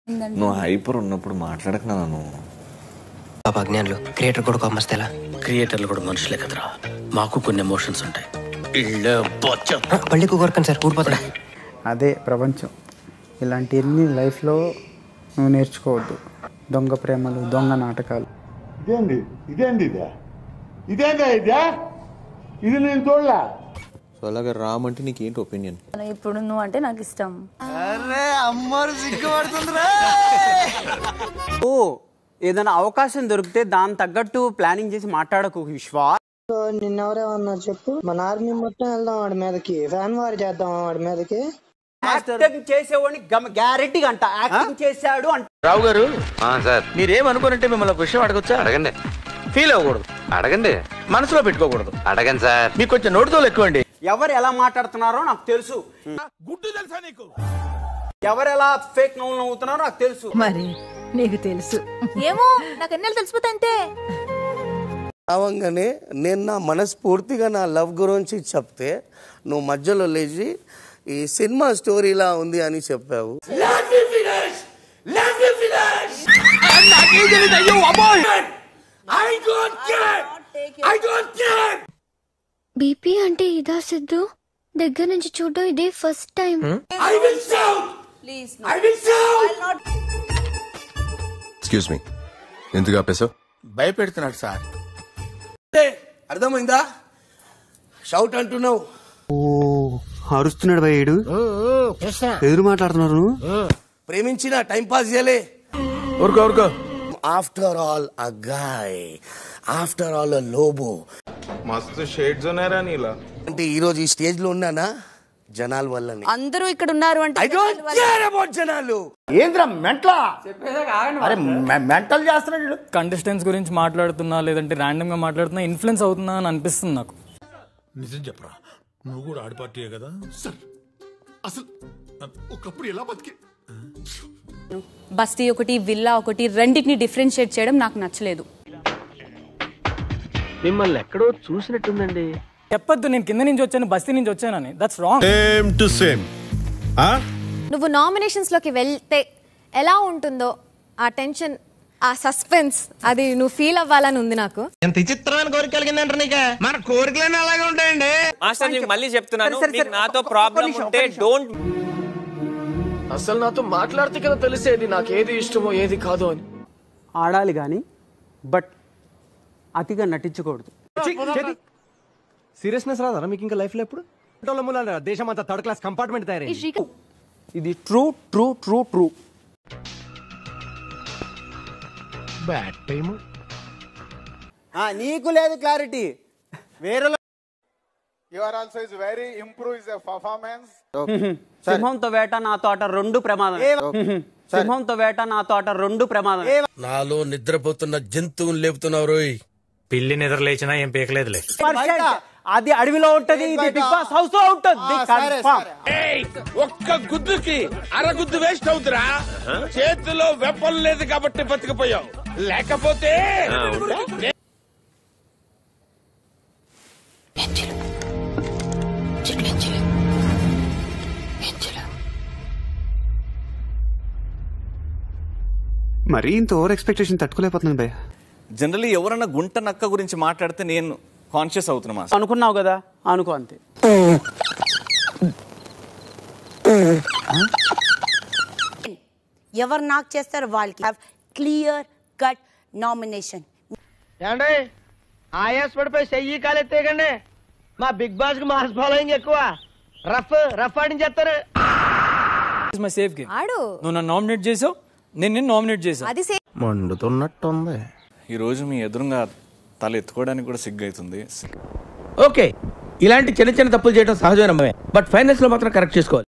నువ్వు హైపర్ ఉన్నప్పుడు మాట్లాడకనా నువ్వు పాప అజ్ఞానులు క్రియేటర్ కూడా కొమ్మస్తేలా క్రియేటర్లు కూడా మనుషులే కదరా మాకు కొన్ని ఎమోషన్స్ ఉంటాయి ఇళ్ళ బొచ్చ పళ్ళికు కొరకండి సార్ ఊడిపోతాడా అదే ప్రపంచం ఇలాంటివన్నీ లైఫ్లో నువ్వు నేర్చుకోవద్దు దొంగ ప్రేమలు దొంగ నాటకాలు ఇదేంది ఇదేంది ఇదే ఇదేందా ఇదే ఇది నేను చూడలే సో అలాగే రామ్ అంటే నీకేంటి ఒపీనియన్ ఇప్పుడు నువ్వు అంటే నాకు ఇష్టం ఓ ఏదైనా అవకాశం దొరికితే దాని తగ్గట్టు ప్లానింగ్ చేసి మాట్లాడకు విశ్వా నిన్నెవరేమన్నారు చెప్పు మన ఆర్మీ మొత్తం వెళ్దాం వాడి మీదకి ఫ్యాన్ వార్ చేద్దాం వాడి మీదకి యాక్టింగ్ చేసేవాడిని గ్యారెంటీ అంట యాక్టింగ్ చేశాడు అంట రావు గారు సార్ మీరేమనుకోనంటే మిమ్మల్ని ఒక విషయం అడగొచ్చా అడగండి ఫీల్ అవ్వకూడదు అడగండి మనసులో పెట్టుకోకూడదు అడగండి సార్ మీకు కొంచెం నోటితో ఎక్కువండి ఎవరు ఎలా మాట్లాడుతున్నారో నాకు తెలుసు గుడ్డు తెలుసా నీకు ఎవరు ఎలా ఫేక్ నవ్వులు నవ్వుతున్నారో నాకు తెలుసు మరి నీకు తెలుసు ఏమో నాకు ఎన్నెలు తెలిసిపోతా అంతే అవంగానే నేను నా మనస్ఫూర్తిగా నా లవ్ గురించి చెప్తే నువ్వు మధ్యలో లేచి ఈ సినిమా స్టోరీలా ఉంది అని చెప్పావు బీపీ అంటే ఇదా సిద్ధు దగ్గర నుంచి చూడడం ఇదే ఫస్ట్ టైం ఎక్స్క్యూజ్ మీ ఎందుకు ఆపేసావు భయపెడుతున్నాడు సార్ అర్థమైందా షౌట్ అంటున్నావు అరుస్తున్నాడు భయ్యుడు ఎదురు మాట్లాడుతున్నారు ప్రేమించిన టైం పాస్ చేయలే ఊరుకో ఊరుకో after all a guy after all a Lobo మస్తు షేడ్స్ ఉన్నారా నీలా అంటే ఈ రోజు ఈ స్టేజ్ లో ఉన్నానా జనాల వల్లనే అందరూ ఇక్కడ ఉన్నారు అంటే ఐ డోంట్ కేర్ అబౌట్ జనాలు ఏంద్రా మెంట్లా అరే మెంటల్ చేస్తున్నాడు కంటెస్టెంట్స్ గురించి మాట్లాడుతున్నా లేదంటే ర్యాండమ్ గా మాట్లాడుతున్నా ఇన్ఫ్లుయెన్స్ అవుతున్నా అని అనిపిస్తుంది నాకు నిజం చెప్పరా నువ్వు కూడా ఆడి పార్టీయే కదా సార్ అసలు ఒకప్పుడు ఎలా బతికి బస్తీ ఒకటి విల్లా ఒకటి రెండింటిని డిఫరెన్షియేట్ చేయడం నాకు నచ్చలేదు మిమ్మల్ని ఎక్కడో చూసినట్టుందండి చెప్పొద్దు నేను కింద నుంచి వచ్చాను బస్తీ నుంచి వచ్చానని that's wrong same to same నువ్వు నామినేషన్స్ లోకి వెళ్తే ఎలా ఉంటుందో ఆ టెన్షన్ ఆ సస్పెన్స్ అది నువ్వు ఫీల్ అవ్వాలని ఉంది నాకు ఎంత విచిత్రమైన కోరిక కలిగిందంట నీకు మన కోరికలన్నీ అలాగే ఉంటాయండి మాస్టర్ నీకు మళ్ళీ చెప్తున్నాను నాతో ప్రాబ్లం ఉంటే డోంట్ అసలు నాతో మాట్లాడితే కదా తెలిసేది నాకు ఏది ఇష్టమో ఏది కాదో అని ఆడాలి కానీ బట్ అతిగా నటించకూడదు సీరియస్నెస్ రాదా మీకు ఇంకా లైఫ్ లో ఎప్పుడు దేశం అంతా థర్డ్ క్లాస్ కంపార్ట్మెంట్ తయారైంది ఈ శ్రీకాంత్ ఇది true true true true bad time నీకు లేదు క్లారిటీ వేరే your also is very improve is performance సింహంతో వేట నా తోట రెండు ప్రమాదం సింహంతో వేట నా తోట రెండు ప్రమాదం నాలో నిద్రపోతున్న జంతువుని లేపుతున్నావు రోయ్ పిల్లి నిద్ర లేచినా ఏం పీకలేదులే అది అడవిలో ఉంటది ఇది బిగ్ బాస్ హౌస్ లో ఉంటుంది కన్ఫర్మ్ ఒక్క గుద్దుకి అరగుద్దు వేస్ట్ అవుతురా చేతిలో వెపన్ లేదు కాబట్టి బతికిపోయావు లేకపోతే మరీ ఇంత ఓవర్ ఎక్స్పెక్టేషన్ తట్టుకోలేకపోతున్నాను భయ్య జనరల్లీ ఎవరన్నా గుంట నక్క గురించి మాట్లాడితే నేను కాన్షియస్ అవుతున్నా మాస్టర్ అనుకున్నావు కదా అనుకో అంతే ఎవరు నాకు చేస్తారు వాళ్ళకి క్లియర్ కట్ నామినేషన్ ఏమండి ఆయాస్ పడిపోయి చెయ్యి కాలెత్తేయకండి మా బిగ్ బాస్ కి మాస్ ఫాలోయింగ్ ఎక్కువ రఫ్ రఫ్ ఆడించేస్తారు మై సేఫ్ గేమ్ ఆడు నువ్వు నన్ను నామినేట్ చేసావు నేను నిన్ను నామినేట్ చేసావు అది సేమ్ మండుతున్నట్టుంది ఈరోజు మీ ఎదురుగా తల ఎత్తుకోవడానికి కూడా సిగ్గు అవుతుంది ఓకే ఇలాంటి చిన్న చిన్న తప్పులు చేయడం సహజమైన బట్ ఫైనల్స్ లో మాత్రం కరెక్ట్ చేసుకోవాలి